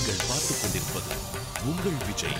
நீங்கள் பார்த்துக் கொண்டிருப்பது உங்கள் விஜய்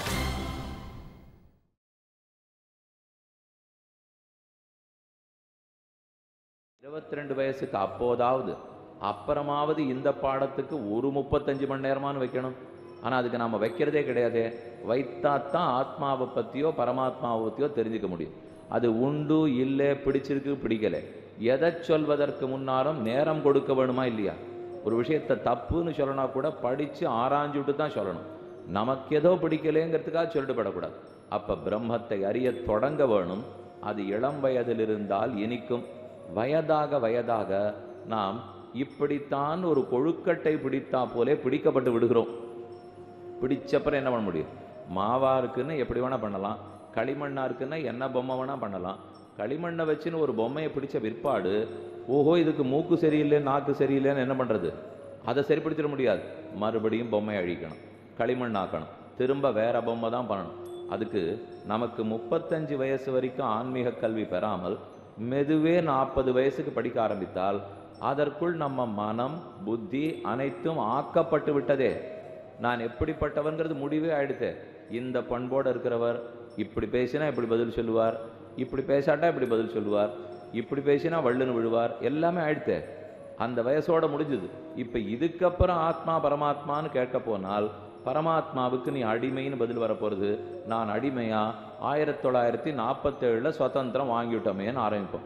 இருபத்தி ரெண்டு வயசுக்கு அப்போதாவது அப்புறமாவது இந்த பாடத்துக்கு ஒரு முப்பத்தஞ்சு மணி நேரமானு வைக்கணும் ஆனால் அதுக்கு நாம் வைக்கிறதே கிடையாது வைத்தாத்தான் ஆத்மாவை பற்றியோ பரமாத்மாவை பற்றியோ தெரிஞ்சுக்க முடியும் அது உண்டு இல்லை பிடிச்சிருக்கு பிடிக்கல எதை சொல்வதற்கு முன்னாலும் நேரம் கொடுக்க வேணுமா இல்லையா ஒரு விஷயத்தை தப்புன்னு சொல்லனா கூட படித்து ஆராய்ஞ்சுட்டு தான் சொல்லணும் நமக்கு ஏதோ பிடிக்கலேங்கிறதுக்காக சொல்லிட்டு படக்கூடாது அப்போ பிரம்மத்தை அறிய தொடங்க வேணும் அது இளம் வயதில் இருந்தால் இனிக்கும் வயதாக வயதாக நாம் இப்படித்தான் ஒரு கொழுக்கட்டை பிடித்தா போலே பிடிக்கப்பட்டு விடுகிறோம் பிடிச்சப்பறம் என்ன பண்ண முடியும் மாவா இருக்குன்னு எப்படி வேணா பண்ணலாம் களிமண்ணா இருக்குன்னா என்ன பொம்மை வேணா பண்ணலாம் களிமண்ணை வச்சுன்னு ஒரு பொம்மையை பிடிச்ச பிற்பாடு ஓஹோ இதுக்கு மூக்கு சரியில்லை நாக்கு சரியில்லைன்னு என்ன பண்றது அதை சரிப்படுத்திட முடியாது மறுபடியும் பொம்மை அழிக்கணும் களிமண் ஆக்கணும் திரும்ப வேற பொம்மை தான் பண்ணணும் அதுக்கு நமக்கு முப்பத்தஞ்சு வயசு வரைக்கும் ஆன்மீக கல்வி பெறாமல் மெதுவே நாற்பது வயசுக்கு படிக்க ஆரம்பித்தால் அதற்குள் நம்ம மனம் புத்தி அனைத்தும் ஆக்கப்பட்டு விட்டதே நான் எப்படிப்பட்டவன்கிறது முடிவே ஆயிடுத்து இந்த பண்போடு இருக்கிறவர் இப்படி பேசினா இப்படி பதில் சொல்லுவார் இப்படி பேசாட்டா இப்படி பதில் சொல்லுவார் இப்படி பேசினா வள்ளுன்னு விழுவார் எல்லாமே ஆயிடுத்தே அந்த வயசோட முடிஞ்சுது இப்போ இதுக்கப்புறம் ஆத்மா பரமாத்மான்னு கேட்க போனால் பரமாத்மாவுக்கு நீ அடிமைன்னு பதில் வரப்போகிறது நான் அடிமையா ஆயிரத்தி தொள்ளாயிரத்தி நாற்பத்தேழில் சுதந்திரம் வாங்கிவிட்டோமேன்னு ஆரம்பிப்போம்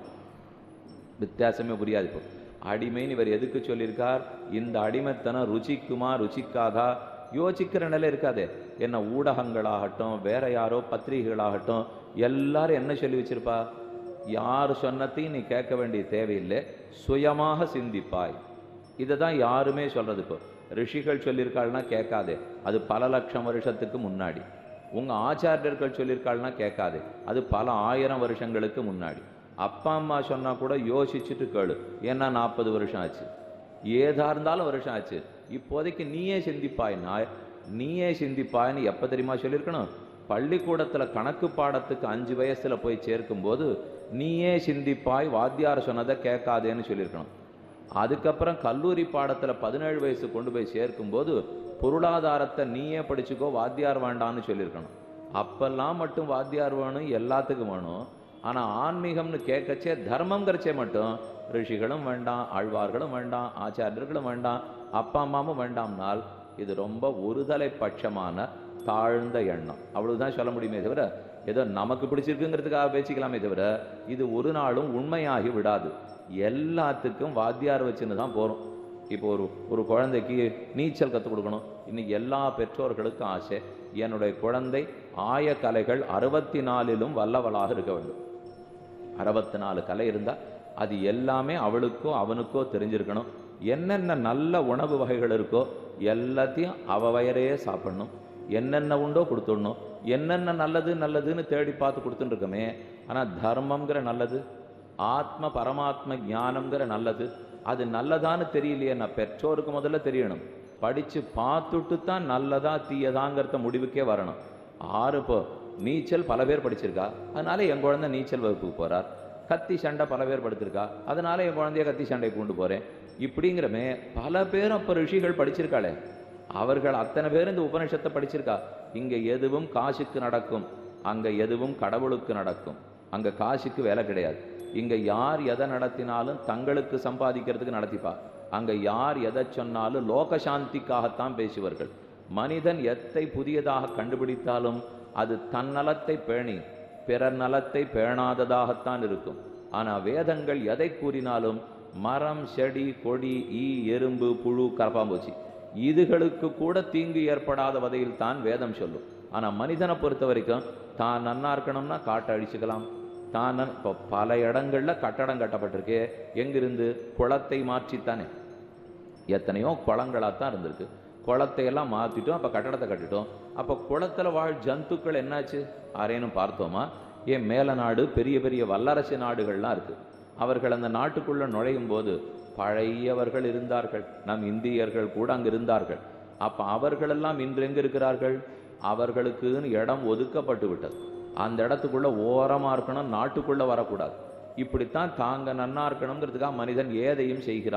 வித்தியாசமே புரியாது இப்போ அடிமைன்னு இவர் எதுக்கு சொல்லியிருக்கார் இந்த அடிமைத்தனம் ருச்சிக்குமா ருச்சிக்காதா யோசிக்கிற நிலை இருக்காதே என்ன ஊடகங்களாகட்டும் வேற யாரோ பத்திரிகைகளாகட்டும் எல்லாரும் என்ன சொல்லி வச்சிருப்பா யார் சொன்னதையும் நீ கேட்க வேண்டிய தேவையில்லை சுயமாக சிந்திப்பாய் இதை தான் யாருமே சொல்றது இப்போ ரிஷிகள் சொல்லியிருக்காள்னா கேட்காதே அது பல லட்சம் வருஷத்துக்கு முன்னாடி உங்க ஆச்சாரியர்கள் சொல்லியிருக்காள்னா கேட்காதே அது பல ஆயிரம் வருஷங்களுக்கு முன்னாடி அப்பா அம்மா சொன்னா கூட யோசிச்சுட்டு கேளு ஏன்னா நாற்பது வருஷம் ஆச்சு ஏதா இருந்தாலும் வருஷம் ஆச்சு இப்போதைக்கு நீயே சிந்திப்பாய்னா நீயே சிந்திப்பாய்னு எப்போ தெரியுமா சொல்லியிருக்கணும் பள்ளிக்கூடத்தில் கணக்கு பாடத்துக்கு அஞ்சு வயசுல போய் சேர்க்கும்போது நீயே சிந்திப்பாய் வாத்தியார் சொன்னதை கேட்காதேன்னு சொல்லியிருக்கணும் அதுக்கப்புறம் கல்லூரி பாடத்தில் பதினேழு வயசு கொண்டு போய் சேர்க்கும்போது பொருளாதாரத்தை நீயே படிச்சுக்கோ வாத்தியார் வேண்டான்னு சொல்லியிருக்கணும் அப்பெல்லாம் மட்டும் வாத்தியார் வேணும் எல்லாத்துக்கும் வேணும் ஆனால் ஆன்மீகம்னு கேட்கச்சே தர்மங்கிறச்சே மட்டும் ரிஷிகளும் வேண்டாம் ஆழ்வார்களும் வேண்டாம் ஆச்சாரியர்களும் வேண்டாம் அப்பா அம்மாவும் வேண்டாம்னால் இது ரொம்ப ஒருதலை பட்சமான தாழ்ந்த எண்ணம் அவ்வளவுதான் சொல்ல முடியுமே தவிர ஏதோ நமக்கு பிடிச்சிருக்குங்கிறதுக்காக பேசிக்கலாமே தவிர இது ஒரு நாளும் உண்மையாகி விடாது எல்லாத்துக்கும் வாத்தியார் வச்சுன்னு தான் போகிறோம் இப்போ ஒரு ஒரு குழந்தைக்கு நீச்சல் கற்றுக் கொடுக்கணும் இன்னைக்கு எல்லா பெற்றோர்களுக்கும் ஆசை என்னுடைய குழந்தை ஆய கலைகள் அறுபத்தி நாலிலும் வல்லவளாக இருக்க வேண்டும் அறுபத்தி நாலு கலை இருந்தால் அது எல்லாமே அவளுக்கோ அவனுக்கோ தெரிஞ்சிருக்கணும் என்னென்ன நல்ல உணவு வகைகள் இருக்கோ எல்லாத்தையும் அவ வயரையே சாப்பிடணும் என்னென்ன உண்டோ கொடுத்துடணும் என்னென்ன நல்லது நல்லதுன்னு தேடி பார்த்து கொடுத்துட்டு இருக்கோமே ஆனால் தர்மம்ங்கிற நல்லது ஆத்ம பரமாத்ம ஞானம்ங்கிற நல்லது அது நல்லதான்னு தெரியலையே நான் பெற்றோருக்கு முதல்ல தெரியணும் படித்து பார்த்துட்டு தான் நல்லதா தீயதாங்கிறத முடிவுக்கே வரணும் ஆறு இப்போ நீச்சல் பல பேர் படிச்சிருக்கா அதனால என் குழந்தை நீச்சல் வகுப்புக்கு போறார் கத்தி சண்டை பல பேர் படுத்திருக்கா அதனால என் குழந்தைய கத்தி சண்டை கொண்டு போறேன் இப்படிங்கிறமே பல பேரும் அப்போ ரிஷிகள் படிச்சிருக்காளே அவர்கள் அத்தனை பேர் இந்த உபனிஷத்தை படிச்சிருக்கா இங்க எதுவும் காசுக்கு நடக்கும் அங்க எதுவும் கடவுளுக்கு நடக்கும் அங்க காசுக்கு வேலை கிடையாது இங்க யார் எதை நடத்தினாலும் தங்களுக்கு சம்பாதிக்கிறதுக்கு நடத்திப்பா அங்க யார் எதை சொன்னாலும் லோக சாந்திக்காகத்தான் பேசுவார்கள் மனிதன் எத்தை புதியதாக கண்டுபிடித்தாலும் அது தன்னலத்தை பேணி பிறர் நலத்தை பேணாததாகத்தான் இருக்கும் ஆனா வேதங்கள் எதை கூறினாலும் மரம் செடி கொடி ஈ எறும்பு புழு கரப்பாம்பூச்சி இதுகளுக்கு கூட தீங்கு ஏற்படாத வகையில் தான் வேதம் சொல்லும் ஆனா மனிதனை பொறுத்த வரைக்கும் தான் நன்னா இருக்கணும்னா காட்டை அழிச்சுக்கலாம் தான் நன்- இப்போ பல இடங்கள்ல கட்டடம் கட்டப்பட்டிருக்கு எங்கிருந்து குளத்தை மாற்றித்தானே எத்தனையோ குளங்களாக தான் இருந்திருக்கு குளத்தை எல்லாம் மாற்றிட்டோம் அப்போ கட்டடத்தை கட்டிட்டோம் அப்போ குளத்துல வாழ் ஜந்துக்கள் என்னாச்சு யாரேனும் பார்த்தோமா ஏன் மேல நாடு பெரிய பெரிய வல்லரசு நாடுகள்லாம் இருக்கு அவர்கள் அந்த நாட்டுக்குள்ள நுழையும் போது பழையவர்கள் இருந்தார்கள் நம் இந்தியர்கள் கூட அங்கு இருந்தார்கள் அப்ப அவர்களெல்லாம் இன்று எங்க இருக்கிறார்கள் அவர்களுக்குன்னு இடம் ஒதுக்கப்பட்டு விட்டது அந்த இடத்துக்குள்ள ஓரமா இருக்கணும் நாட்டுக்குள்ள வரக்கூடாது இப்படித்தான் தாங்க நன்னா இருக்கணுங்கிறதுக்காக மனிதன் ஏதையும் செய்கிறான்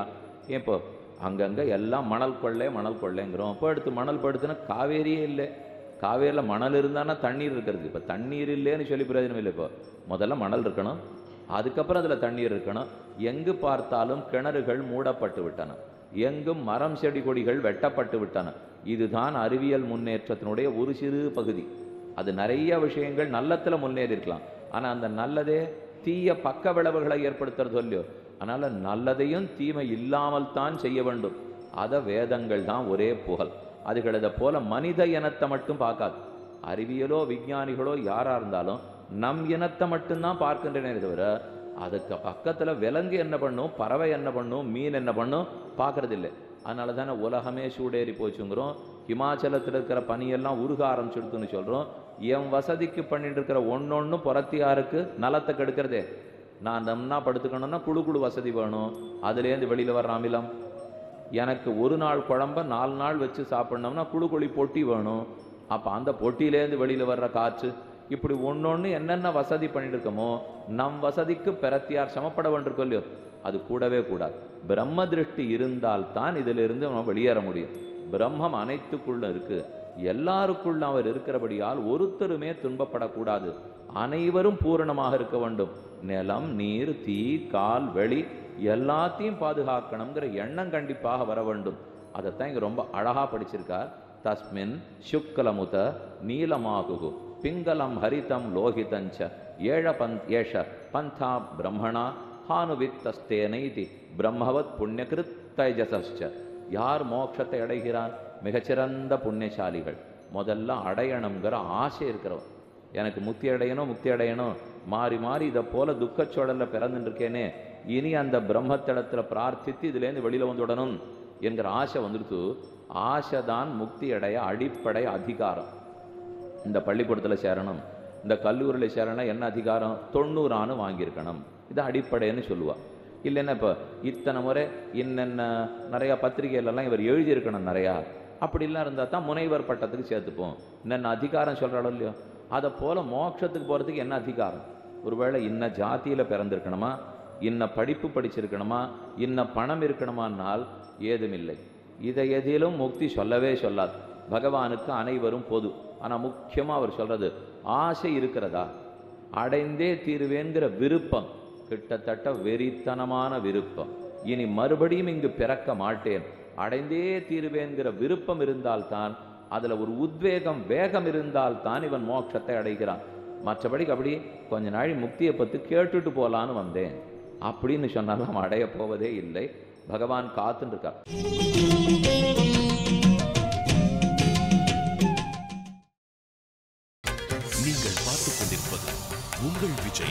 ஏன் இப்போ அங்கங்கே எல்லாம் மணல் கொள்ளை மணல் கொள்ளைங்கிறோம் இப்போ எடுத்து மணல் படுத்துனா காவேரியே இல்லை காவேரியில் மணல் இருந்தானா தண்ணீர் இருக்கிறது இப்போ தண்ணீர் இல்லைன்னு சொல்லி பிரயோஜனம் இல்லை இப்போ முதல்ல மணல் இருக்கணும் அதுக்கப்புறம் அதில் தண்ணீர் இருக்கணும் எங்கு பார்த்தாலும் கிணறுகள் மூடப்பட்டு விட்டன எங்கும் மரம் செடி கொடிகள் வெட்டப்பட்டு விட்டன இதுதான் அறிவியல் முன்னேற்றத்தினுடைய ஒரு சிறு பகுதி அது நிறைய விஷயங்கள் நல்லத்துல முன்னேறி இருக்கலாம் ஆனா அந்த நல்லதே தீய பக்க விளைவுகளை ஏற்படுத்துறது இல்லையோ அதனால நல்லதையும் தீமை இல்லாமல் தான் செய்ய வேண்டும் அத வேதங்கள் தான் ஒரே புகழ் அதுகள் இதை போல மனித இனத்தை மட்டும் பார்க்காது அறிவியலோ விஞ்ஞானிகளோ யாரா இருந்தாலும் நம் இனத்தை மட்டும்தான் பார்க்கின்றனே தவிர அதுக்கு பக்கத்துல விலங்கு என்ன பண்ணும் பறவை என்ன பண்ணும் மீன் என்ன பண்ணும் பார்க்கறது இல்லை அதனால தானே உலகமே சூடேறி போச்சுங்கிறோம் ஹிமாச்சலத்தில் இருக்கிற பனியெல்லாம் உருக ஆரம்பிச்சிடுதுன்னு சொல்றோம் என் வசதிக்கு பண்ணிட்டு இருக்கிற ஒன்னொன்னு புறத்தியாருக்கு நலத்தை கெடுக்கிறதே நான் நன்னா படுத்துக்கணும்னா குழு குழு வசதி வேணும் அதுலேருந்து வெளியில வர்ற அமிலம் எனக்கு ஒரு நாள் குழம்ப நாலு நாள் வச்சு சாப்பிட்ணோம்னா குழு குழி பொட்டி வேணும் அப்போ அந்த பொட்டியிலேருந்து வெளியில் வர்ற காற்று இப்படி ஒன்னொன்னு என்னென்ன வசதி பண்ணிட்டு இருக்கோமோ நம் வசதிக்கு பிரத்தியார் சமப்பட வேண்டியிருக்கோம் இல்லையோ அது கூடவே கூடாது பிரம்ம திருஷ்டி இருந்தால் தான் இதிலிருந்து நம்ம வெளியேற முடியும் பிரம்மம் அனைத்துக்குள்ள இருக்கு எல்லாருக்குள்ள அவர் இருக்கிறபடியால் ஒருத்தருமே துன்பப்படக்கூடாது அனைவரும் பூரணமாக இருக்க வேண்டும் நிலம் நீர் தீ கால் வெளி எல்லாத்தையும் பாதுகாக்கணுங்கிற எண்ணம் கண்டிப்பாக வர வேண்டும் அதைத்தான் இங்க ரொம்ப அழகா படிச்சிருக்கார் தஸ்மின் சுக்கலமுத நீலமாகுகு பிங்கலம் ஹரிதம் லோகிதஞ்ச ஏழ பந்த் ஏஷ பந்தா பிரம்மணா ஹானுவித்தஸ்தேனைதி பிரம்மவத் புண்ணியகிருத் தைஜசஸ்ச யார் மோட்சத்தை அடைகிறான் மிகச்சிறந்த புண்ணியசாலிகள் முதல்ல அடையணுங்கிற ஆசை இருக்கிறவன் எனக்கு முக்தி அடையணும் முக்தி அடையணும் மாறி மாறி இதை போல துக்கச்சோழல்ல பிறந்துட்டு இருக்கேனே இனி அந்த பிரம்மத்திடத்துல பிரார்த்தித்து இதுலேருந்து வெளியில வந்து விடணும் என்கிற ஆசை வந்துடுத்து ஆசை தான் முக்தி அடைய அடிப்படை அதிகாரம் இந்த பள்ளிக்கூடத்தில் சேரணும் இந்த கல்லூரியில் சேரணும் என்ன அதிகாரம் தொண்ணூறான்னு வாங்கியிருக்கணும் இது அடிப்படைன்னு சொல்லுவா இல்லைன்னா இப்போ இத்தனை முறை இன்னென்ன நிறையா பத்திரிகையிலலாம் இவர் எழுதியிருக்கணும் நிறையா அப்படிலாம் இருந்தால் தான் முனைவர் பட்டத்துக்கு சேர்த்துப்போம் என்னென்ன அதிகாரம் சொல்கிறாளோ இல்லையோ அதை போல் மோட்சத்துக்கு போகிறதுக்கு என்ன அதிகாரம் ஒருவேளை இன்ன ஜாதியில் பிறந்திருக்கணுமா இன்ன படிப்பு படிச்சிருக்கணுமா இன்ன பணம் இருக்கணுமானால் ஏதுமில்லை இதை எதிலும் முக்தி சொல்லவே சொல்லாது பகவானுக்கு அனைவரும் பொது ஆனால் முக்கியமாக அவர் சொல்றது ஆசை இருக்கிறதா அடைந்தே தீருவேங்கிற விருப்பம் கிட்டத்தட்ட வெறித்தனமான விருப்பம் இனி மறுபடியும் இங்கு பிறக்க மாட்டேன் அடைந்தே தீருவேங்கிற விருப்பம் இருந்தால்தான் அதுல ஒரு உத்வேகம் வேகம் இருந்தால்தான் இவன் மோட்சத்தை அடைகிறான் மற்றபடி அப்படி கொஞ்ச நாள் முக்தியை பத்தி கேட்டுட்டு போலான்னு வந்தேன் அப்படின்னு சொன்னால் நாம் அடைய போவதே இல்லை பகவான் காத்துன்னு இருக்கார் நீங்கள் பார்த்துக் கொண்டிருப்பது உங்கள் விஜய்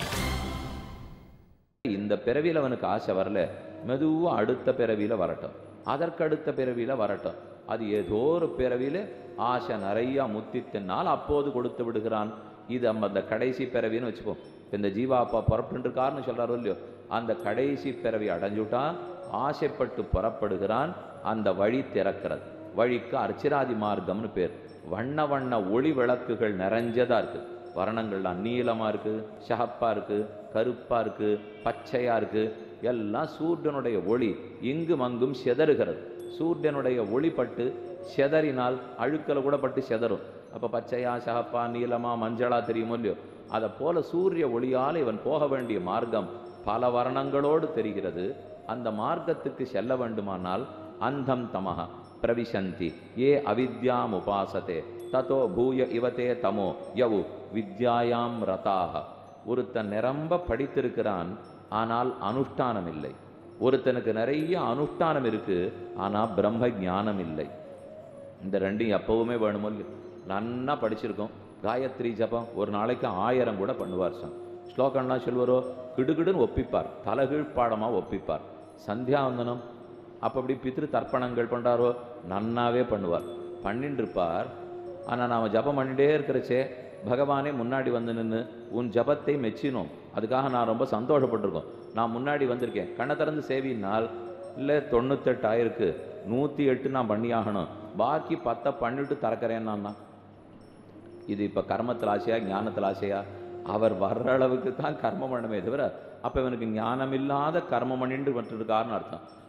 இந்த பிறவியில் அவனுக்கு ஆசை வரல மெதுவா அடுத்த பிறவியில வரட்டும் அதற்கடுத்த பிறவியில வரட்டும் அது ஏதோ ஒரு பிறவியில ஆசை நிறைய முத்தித்தினால் அப்போது கொடுத்து விடுகிறான் இது நம்ம அந்த கடைசி பிறவின்னு வச்சுப்போம் இப்ப இந்த ஜீவா அப்பா புறப்பட்டு இருக்காருன்னு சொல்றாரோ இல்லையோ அந்த கடைசி பிறவி அடைஞ்சுட்டா ஆசைப்பட்டு புறப்படுகிறான் அந்த வழி திறக்கிறது வழிக்கு அர்ச்சிராதி மார்க்கம்னு பேர் வண்ண வண்ண ஒளி விளக்குகள் நிறைஞ்சதா இருக்கு வர்ணங்கள்லாம் நீளமா இருக்கு சகப்பா இருக்கு கருப்பா இருக்கு பச்சையா இருக்கு எல்லாம் சூரியனுடைய ஒளி இங்கும் அங்கும் செதறுகிறது சூரியனுடைய ஒளி பட்டு செதறினால் அழுக்கல கூட பட்டு செதறும் அப்ப பச்சையா சகப்பா நீளமா மஞ்சளா தெரியுமோ இல்லையோ அதை போல சூரிய ஒளியால் இவன் போக வேண்டிய மார்க்கம் பல வர்ணங்களோடு தெரிகிறது அந்த மார்க்கத்துக்கு செல்ல வேண்டுமானால் அந்தம் தமஹ பிரவிசந்தி ஏ அவித்யாம் உபாசதே ததோ பூய இவதே தமோ யவு வித்யாயாம் ரதாக ஒருத்தன் நிரம்ப படித்திருக்கிறான் ஆனால் அனுஷ்டானம் இல்லை ஒருத்தனுக்கு நிறைய அனுஷ்டானம் இருக்கு ஆனா பிரம்ம ஞானம் இல்லை இந்த ரெண்டும் எப்பவுமே வேணுமோ இல்லையோ நன்னா படிச்சிருக்கோம் காயத்ரி ஜபம் ஒரு நாளைக்கு ஆயிரம் கூட பண்ணுவார் சார் ஸ்லோகம்லாம் சொல்லுவாரோ கிடுகிடுன்னு ஒப்பிப்பார் தலகீழ் பாடமா ஒப்பிப்பார் சந்தியாவந்தனம் அப்போ அப்படி பித்ரு தர்ப்பணங்கள் பண்றாரோ நன்னாவே பண்ணுவார் பண்ணிட்டு இருப்பார் ஆனா நாம ஜபம் பண்ணிட்டே இருக்கிறச்சே பகவானே முன்னாடி வந்து நின்று உன் ஜபத்தை மெச்சினோம் அதுக்காக நான் ரொம்ப சந்தோஷப்பட்டிருக்கோம் நான் முன்னாடி வந்திருக்கேன் கண்ணை திறந்து சேவினால் இல்லை தொண்ணூத்தெட்டு ஆயிருக்கு நூற்றி எட்டு நான் பண்ணியாகணும் பாக்கி பத்தை பண்ணிட்டு திறக்கிறேன் நான் இது இப்போ கர்மத்தில் ஆசையா ஞானத்தில் ஆசையா அவர் வர்ற அளவுக்கு தான் கர்மம் பண்ணமே தவிர அப்போ இவனுக்கு ஞானம் இல்லாத கர்மம் பண்ணிட்டு வந்துருக்காருன்னு அர்த்தம்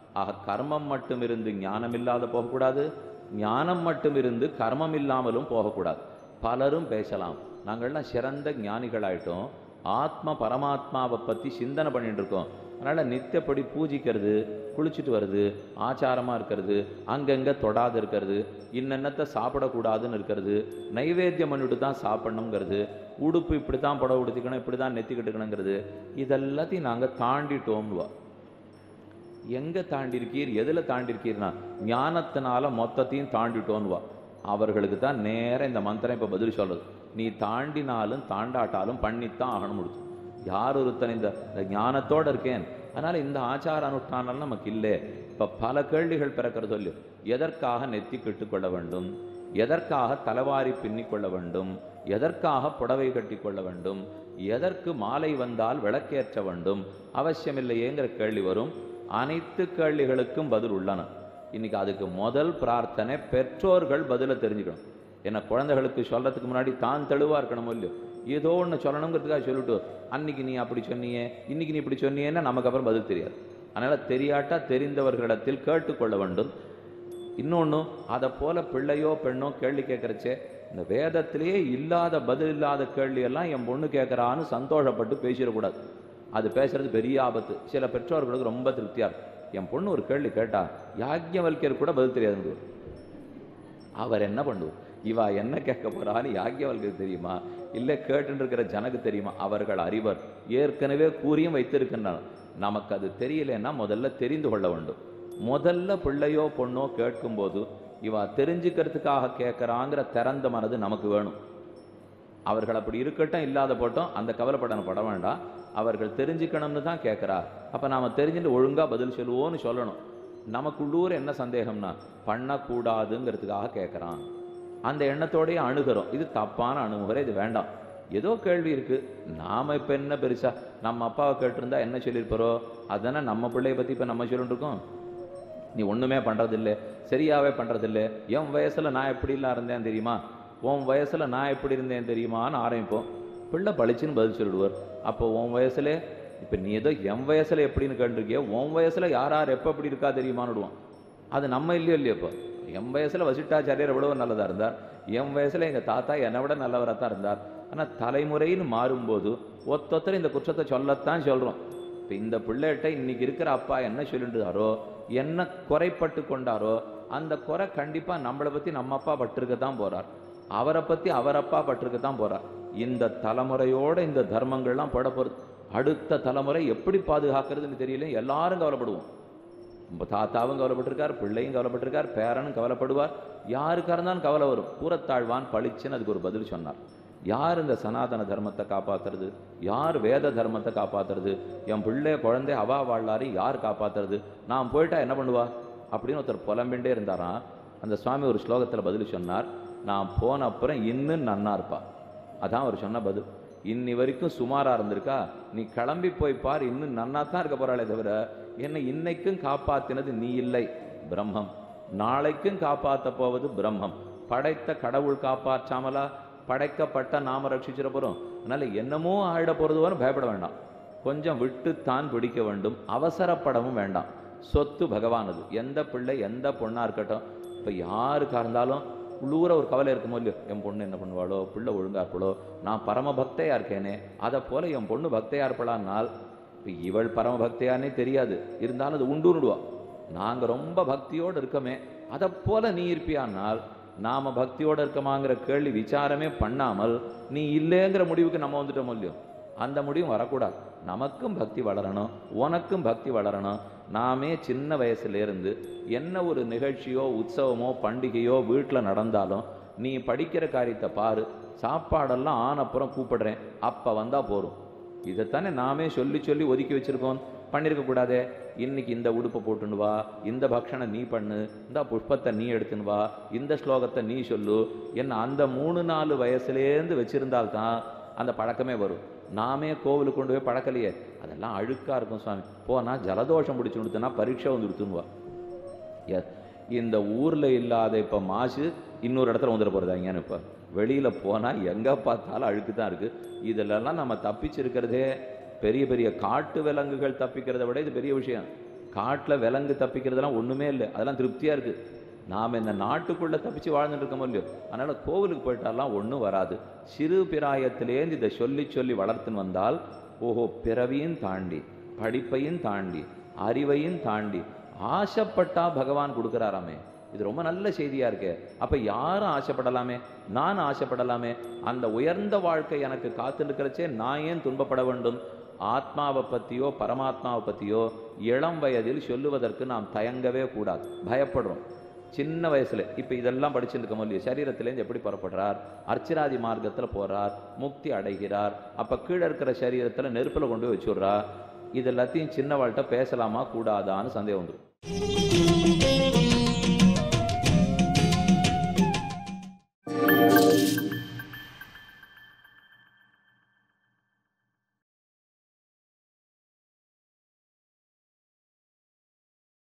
ஆக கர்மம் மட்டும் இருந்து ஞானம் இல்லாத போகக்கூடாது ஞானம் மட்டும் இருந்து கர்மம் இல்லாமலும் போகக்கூடாது பலரும் பேசலாம் நாங்கள்லாம் சிறந்த ஞானிகளாயிட்டோம் ஆத்ம பரமாத்மாவை பற்றி சிந்தனை பண்ணிட்டு இருக்கோம் அதனால் நித்தியப்படி பூஜிக்கிறது குளிச்சுட்டு வருது ஆச்சாரமாக இருக்கிறது அங்கங்கே தொடாது இருக்கிறது இன்னென்னத்தை சாப்பிடக்கூடாதுன்னு இருக்கிறது நைவேத்தியம் பண்ணிட்டு தான் சாப்பிடணுங்கிறது உடுப்பு இப்படி தான் புடவை உடுத்திக்கணும் இப்படி தான் நெத்தி கட்டுக்கணுங்கிறது இதெல்லாத்தையும் நாங்கள் தாண்டிட்டோம்னுவா எங்கே தாண்டிருக்கீர் எதில் தாண்டிருக்கீர்னா ஞானத்தினால மொத்தத்தையும் தாண்டிட்டோன்னுவா அவர்களுக்கு தான் நேரம் இந்த மந்திரம் இப்போ பதில் சொல்றது நீ தாண்டினாலும் தாண்டாட்டாலும் பண்ணித்தான் ஆகணும் முடிச்சு யார் ஒருத்தன் இந்த இந்த ஞானத்தோட இருக்கேன் அதனால இந்த ஆச்சார அனுஷ்டானம் நமக்கு இல்லை இப்போ பல கேள்விகள் பிறக்கிறது சொல்லு எதற்காக நெத்தி கட்டுக்கொள்ள வேண்டும் எதற்காக தலைவாரி பின்னிக்கொள்ள வேண்டும் எதற்காக புடவை கட்டிக்கொள்ள வேண்டும் எதற்கு மாலை வந்தால் விளக்கேற்ற வேண்டும் அவசியமில்லையேங்கிற கேள்வி வரும் அனைத்து கேள்விகளுக்கும் பதில் உள்ளன இன்னைக்கு அதுக்கு முதல் பிரார்த்தனை பெற்றோர்கள் பதிலை தெரிஞ்சுக்கணும் ஏன்னா குழந்தைகளுக்கு சொல்றதுக்கு முன்னாடி தான் தெளிவா இருக்கணும் இல்லையோ ஏதோ ஒன்று சொல்லணுங்கிறதுக்காக சொல்லிட்டு அன்னைக்கு நீ அப்படி சொன்னியே இன்னைக்கு நீ இப்படி சொன்னியேன்னா நமக்கு அப்புறம் பதில் தெரியாது அதனால தெரியாட்டா தெரிந்தவர்களிடத்தில் கேட்டுக்கொள்ள வேண்டும் இன்னொன்று அதை போல பிள்ளையோ பெண்ணோ கேள்வி கேட்கறச்சே இந்த வேதத்திலேயே இல்லாத பதில் இல்லாத கேள்வி எல்லாம் என் பொண்ணு கேட்கறான்னு சந்தோஷப்பட்டு பேசிடக்கூடாது அது பேசுறது பெரிய ஆபத்து சில பெற்றோர்களுக்கு ரொம்ப திருப்தியா இருக்கும் என் பொண்ணு ஒரு கேள்வி கேட்டா யாக்ஞவல்யர் கூட பதில் தெரியாதுன்னு அவர் என்ன பண்ணுவார் இவா என்ன கேட்க போறான்னு யாக்கியவர்களுக்கு தெரியுமா இல்லை கேட்டுன்னு இருக்கிற ஜனக்கு தெரியுமா அவர்கள் அறிவர் ஏற்கனவே கூறியும் வைத்திருக்கின்றனர் நமக்கு அது தெரியலன்னா முதல்ல தெரிந்து கொள்ள வேண்டும் முதல்ல பிள்ளையோ பொண்ணோ கேட்கும்போது இவா தெரிஞ்சுக்கிறதுக்காக கேட்கறாங்கிற திறந்த மனது நமக்கு வேணும் அவர்கள் அப்படி இருக்கட்டும் இல்லாத போட்டோம் அந்த கவலைப்படணும் பட வேண்டாம் அவர்கள் தெரிஞ்சுக்கணும்னு தான் கேட்குறா அப்போ நாம் தெரிஞ்சுட்டு ஒழுங்கா பதில் சொல்லுவோன்னு சொல்லணும் நமக்குள்ளூர் என்ன சந்தேகம்னா பண்ணக்கூடாதுங்கிறதுக்காக கேட்குறான் அந்த எண்ணத்தோடயே அணுகிறோம் இது தப்பான அணுகுமுறை இது வேண்டாம் ஏதோ கேள்வி இருக்கு நாம இப்ப என்ன பெருசா நம்ம அப்பாவை கேட்டிருந்தா என்ன சொல்லியிருப்பாரோ அதானே நம்ம பிள்ளைய பத்தி இப்ப நம்ம சொல்லிட்டு இருக்கோம் நீ ஒண்ணுமே பண்றதில்லை சரியாவே பண்றதில்லை என் வயசுல நான் எப்படிலாம் இருந்தேன் தெரியுமா உன் வயசுல நான் எப்படி இருந்தேன் தெரியுமான்னு ஆரம்பிப்போம் பிள்ளை பளிச்சுன்னு பதில் சொல்லிடுவார் அப்போ உன் வயசுல இப்ப நீ ஏதோ என் வயசுல எப்படின்னு கேட்டிருக்கியோ உன் வயசுல யார் யார் எப்ப எப்படி இருக்கா தெரியுமான்னு விடுவான் அது நம்ம இல்லையோ இல்லையோ இப்போ என் வயசுல வசிட்டாச்சாரியர் எவ்வளவு நல்லதா இருந்தார் என் வயசுல எங்க தாத்தா என்னை விட நல்லவராக தான் இருந்தார் ஆனா தலைமுறைன்னு மாறும்போது ஒத்தொத்தர் இந்த குற்றத்தை சொல்லத்தான் சொல்றோம் இப்போ இந்த பிள்ளைகிட்ட இன்னைக்கு இருக்கிற அப்பா என்ன சொல்லிட்டுறாரோ என்ன குறைப்பட்டு கொண்டாரோ அந்த குறை கண்டிப்பா நம்மளை பத்தி நம்ம அப்பா பட்டிருக்க தான் போறார் அவரை பத்தி அவர் அப்பா பட்டிருக்க தான் போறார் இந்த தலைமுறையோட இந்த தர்மங்கள்லாம் போட போறது அடுத்த தலைமுறை எப்படி பாதுகாக்கிறதுன்னு தெரியல எல்லாரும் கவலைப்படுவோம் நம்ம தாத்தாவும் கவலைப்பட்டிருக்கார் பிள்ளையும் கவலைப்பட்டிருக்கார் பேரனும் கவலைப்படுவார் யாருக்கா இருந்தாலும் கவலை வரும் பூரத்தாழ்வான் பளிச்சுன்னு அதுக்கு ஒரு பதில் சொன்னார் யார் இந்த சனாதன தர்மத்தை காப்பாத்துறது யார் வேத தர்மத்தை காப்பாத்துறது என் பிள்ளை குழந்தை அவா வாழாரு யார் காப்பாத்துறது நான் போயிட்டா என்ன பண்ணுவா அப்படின்னு ஒருத்தர் புலம்பிண்டே இருந்தாராம் அந்த சுவாமி ஒரு ஸ்லோகத்துல பதில் சொன்னார் நான் போன அப்புறம் இன்னும் நன்னா இருப்பா அதான் அவர் சொன்ன பதில் இன்னி வரைக்கும் சுமாரா இருந்திருக்கா நீ கிளம்பி போய் பார் இன்னும் நன்னா தான் இருக்க போறாளே தவிர என்னை இன்னைக்கும் காப்பாத்தினது நீ இல்லை பிரம்மம் நாளைக்கும் காப்பாத்த போவது பிரம்மம் படைத்த கடவுள் காப்பாற்றாமலா படைக்கப்பட்ட நாம ரட்சிச்சிட போறோம் அதனால என்னமோ ஆயிட போறது வரை பயப்பட வேண்டாம் கொஞ்சம் விட்டுத்தான் பிடிக்க வேண்டும் அவசரப்படவும் வேண்டாம் சொத்து பகவானது எந்த பிள்ளை எந்த பொண்ணா இருக்கட்டும் இப்ப யாருக்கா இருந்தாலும் உள்ளூர ஒரு கவலை இருக்குமோ இல்லையோ என் பொண்ணு என்ன பண்ணுவாளோ பிள்ளை ஒழுங்கா இருப்பாளோ நான் பரம பக்தையா இருக்கேனே அதை போல என் பொண்ணு பக்தையா இருப்பலான்னால் இப்போ இவள் பரம பக்தையானே தெரியாது இருந்தாலும் அது உண்டுன்னுடுவா நாங்க ரொம்ப பக்தியோடு இருக்கமே அதை போல நீ இருப்பியானால் நாம பக்தியோட இருக்கமாங்கிற கேள்வி விசாரமே பண்ணாமல் நீ இல்லைங்கிற முடிவுக்கு நம்ம வந்துட்டோமோ இல்லையோ அந்த முடிவும் வரக்கூடாது நமக்கும் பக்தி வளரணும் உனக்கும் பக்தி வளரணும் நாமே சின்ன வயசுல இருந்து என்ன ஒரு நிகழ்ச்சியோ உற்சவமோ பண்டிகையோ வீட்டில் நடந்தாலும் நீ படிக்கிற காரியத்தை பாரு சாப்பாடெல்லாம் ஆனப்புறம் கூப்பிடுறேன் அப்போ வந்தா போரும் இதைத்தானே நாமே சொல்லி சொல்லி ஒதுக்கி வச்சிருக்கோம் பண்ணியிருக்க கூடாதே இன்னைக்கு இந்த உடுப்பை போட்டுன்னு வா இந்த பக்ஷணை நீ பண்ணு இந்த புஷ்பத்தை நீ எடுத்துன்னு வா இந்த ஸ்லோகத்தை நீ சொல்லு என்ன அந்த மூணு நாலு வயசுலேருந்து வச்சிருந்தால்தான் அந்த பழக்கமே வரும் நாமே கோவிலுக்கு கொண்டு போய் பழக்கலையே அதெல்லாம் அழுக்கா இருக்கும் சுவாமி போனா ஜலதோஷம் பிடிச்சு கொடுத்தனா பரீட்சை வந்து கொடுத்துன்னு எ- இந்த ஊர்ல இல்லாத இப்ப மாசு இன்னொரு இடத்துல வந்துட போறதாங்கன்னு இப்ப வெளியில போனா எங்க பார்த்தாலும் அழுக்கு தான் இருக்கு இதுலலாம் நம்ம தப்பிச்சிருக்கிறதே பெரிய பெரிய காட்டு விலங்குகள் தப்பிக்கிறதை விட இது பெரிய விஷயம் காட்டில் விலங்கு தப்பிக்கிறதெல்லாம் ஒண்ணுமே இல்லை அதெல்லாம் திருப்தியா இருக்கு நாம் இந்த நாட்டுக்குள்ள தப்பிச்சு வாழ்ந்துட்டு இருக்கோமோ இல்லையோ அதனால கோவிலுக்கு போயிட்டாலாம் ஒன்றும் வராது சிறு பிராயத்திலேருந்து இதை சொல்லி சொல்லி வளர்த்துன்னு வந்தால் ஓஹோ பிறவியும் தாண்டி படிப்பையும் தாண்டி அறிவையும் தாண்டி ஆசைப்பட்டா பகவான் கொடுக்குறாராமே இது ரொம்ப நல்ல செய்தியா இருக்கே அப்ப யாரும் ஆசைப்படலாமே நான் ஆசைப்படலாமே அந்த உயர்ந்த வாழ்க்கை எனக்கு காத்துருக்கிறச்சே நான் ஏன் துன்பப்பட வேண்டும் ஆத்மாவை பத்தியோ பரமாத்மாவை பத்தியோ இளம் வயதில் சொல்லுவதற்கு நாம் தயங்கவே கூடாது பயப்படுறோம் சின்ன வயசுல இப்ப இதெல்லாம் படிச்சுட்டு இருக்க முடியும் சரீரத்திலேருந்து எப்படி புறப்படுறார் அர்ச்சராதி மார்க்கத்துல போறார் முக்தி அடைகிறார் அப்ப கீழே இருக்கிற சரீரத்துல நெருப்புல கொண்டு போய் வச்சுடுறா இது எல்லாத்தையும் சின்ன வாழ்கிட்ட பேசலாமா கூடாதான்னு சந்தேகம் வந்துடும்